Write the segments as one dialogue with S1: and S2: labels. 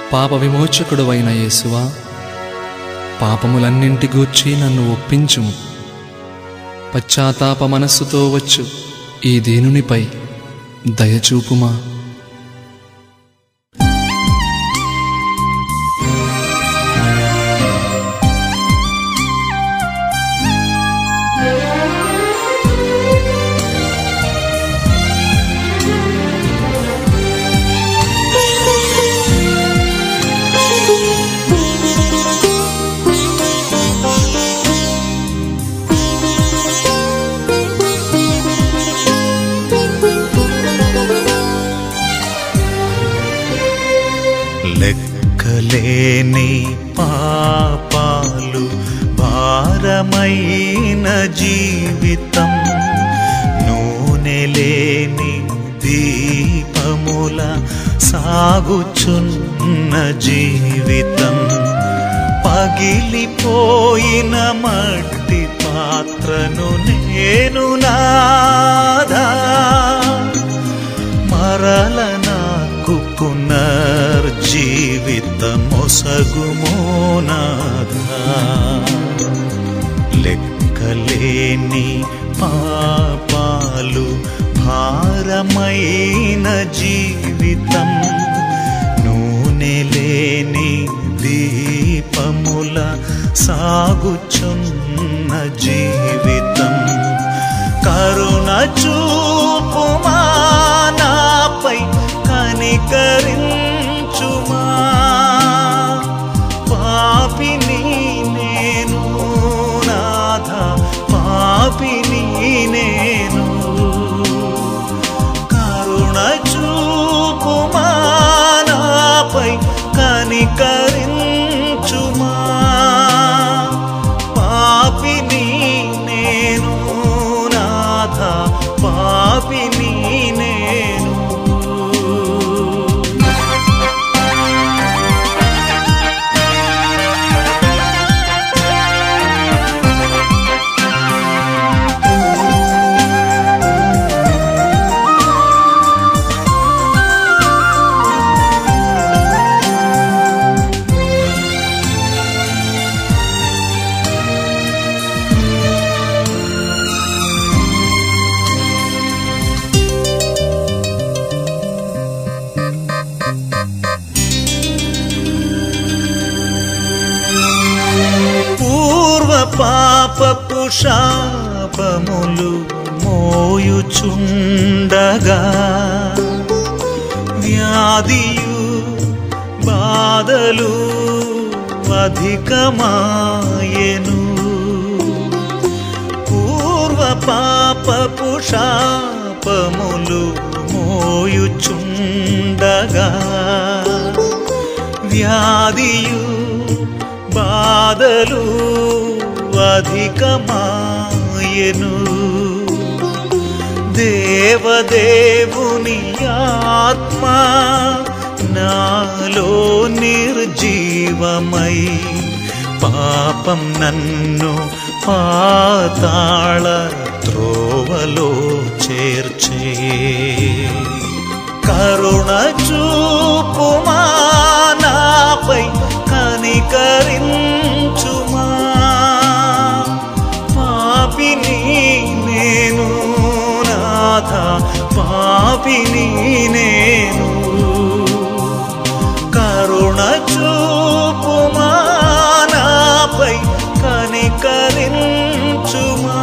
S1: పాప విమోచకుడు అయిన యేసువా పాపములన్నింటి గూర్చి నన్ను ఒప్పించుము పశ్చాత్తాప మనస్సుతో వచ్చు ఈ దీనునిపై దయచూపుమా
S2: లెక్కలేని పాపాలు భారమైన జీవితం నూనె లేని దీపముల సాగుచున్న జీవితం పగిలిపోయిన మట్టి పాత్రను నేను నాదా మరల నాకు పునర్జీవితమొసగుమోనాథా లెక్కలేని పాపాలు భారమైన జీవితం నూనె లేని దీపముల సాగుచున్న జీవితం కరుణ చూపుమా నాపై కనికరించుమా పాపిని నేను నాథ పాపిని నేను కరుణ చూపుమా నాపై కనికరించుమా పాపిని నేను నాథ పాపిని నేను పూర్వ పాపపు శాపములు మోయుచుండగా వ్యాధియు బాధలు అధికమాయెను పూర్వ పాపపు శాపములు మోయుచుండగా వ్యాధియు బాధలు అధికమాయెను దేవదేవుని ఆత్మ నాలో నిర్జీవమై పాపం నన్ను పాతాళ త్రోవలో చేర్చే కరుణ చూపుమా నాపై కనికరించుమా పాపిని నేను నాథ పాపిని నేను కరుణ చూపుమా నాపై కనికరించుమా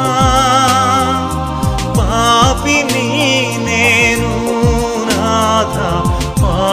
S2: పాపిని నేను నాథ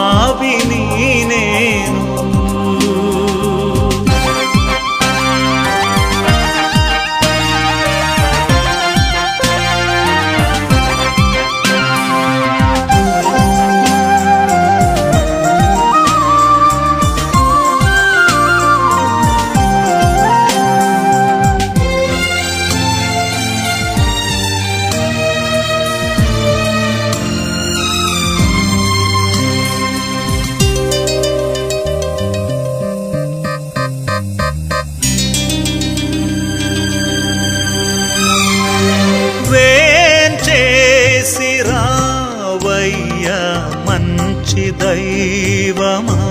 S2: దైవమా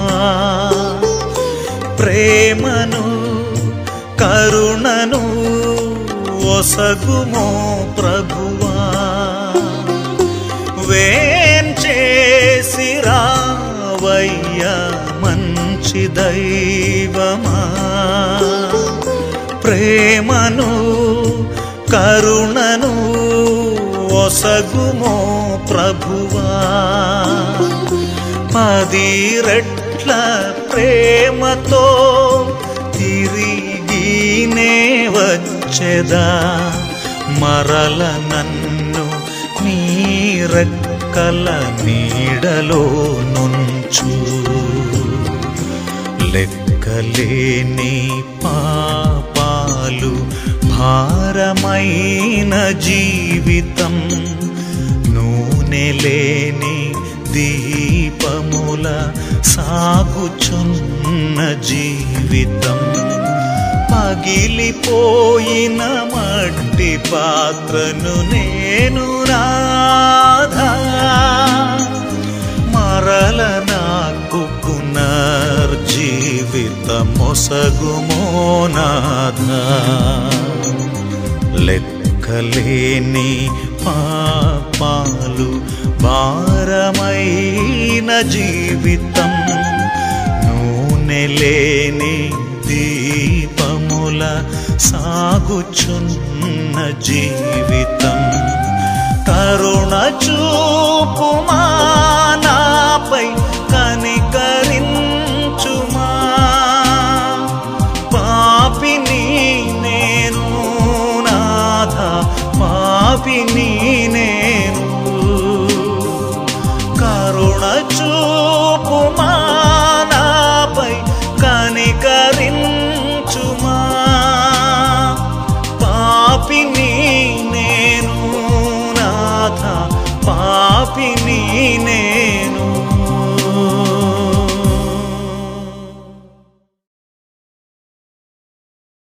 S2: ప్రేమను కరుణను ఒసగుమో ప్రభువా వేంచేసి రావయ్య మంచి దైవమా ప్రేమను కరుణను ఒసగుమో ప్రభువా పది రెట్ల ప్రేమతో తిరిగినే వచ్చెదా మరల నన్ను నీ రెక్కల నీడలో నుంచు లెక్కలేని పాపాలు భారమైన జీవితం నూనె లేని దీపముల సాగుచున్న జీవితం పగిలిపోయిన మట్టి పాత్రను నేను రాధా మరల నాకు పునర్జీవితమొసగుమోనాథా లెక్కలేని పాపాలు భారమైన జీవితం నూనె లేని దీపముల సాగుచున్న జీవితం కరుణ చూపుమా నాపై కనికరించుమా పాపిని నేను నాథ పాపిని నేను కరుణ చూపుమా నాపై కనికరించుమా పాపిని నేను నాథ పాపిని నేను